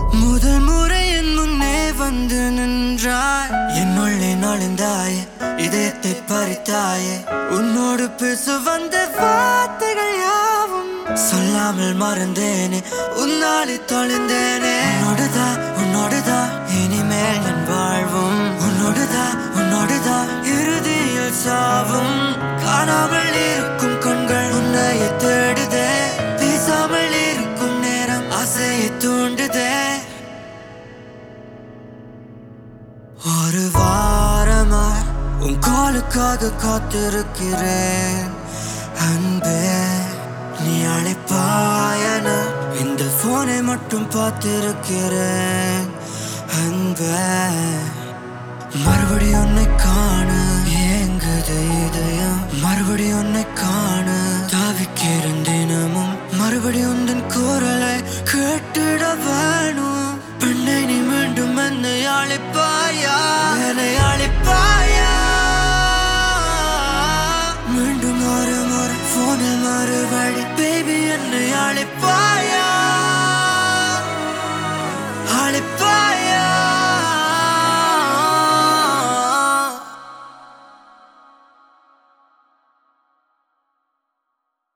முதல் முறை என் முன்னே வந்து நின்றாய் என்னுள்ளே நுழைந்தாயே இதயத்தை பறித்தாயே உன்னோடு பேச வந்த வார்த்தைகள் யாவும் சொல்லாமல் மறந்தேனே உன்னாலே தொலைந்தேனே உன்னோடுதா உன்னோடுதா இனிமேல் என் வாழ்வும் உன்னோடுதா உன்னோடுதா இறுதியில் சாவும் காணாமல் இருக்கும் கண்கள் உன்னையை தேடுதே பேசாமல் இருக்கும் நேரம் ஆசையை தூண்டுதே ஒரு வாரமாய் உன் காலுக்காக காத்திருக்கிறேன் அன்பே நீ அழைப்பாயன இந்த போனை மட்டும் பார்த்திருக்கிறேன் அன்பே மறுபடி உன்னை காண ஏங்குது இதயம் மறுபடி உன்னை காண தவிக்கிறேன் தினமும் மறுபடி உந்தன் குரலை கேட்டிட வேணும் பெண்ணை நீ மீண்டும் என்னை அழைப்பாயா என்னை அழைப்பாயா மீண்டும் ஒரு முறை போனில் மறுபடி பேபி என்னை அழைப்பாயா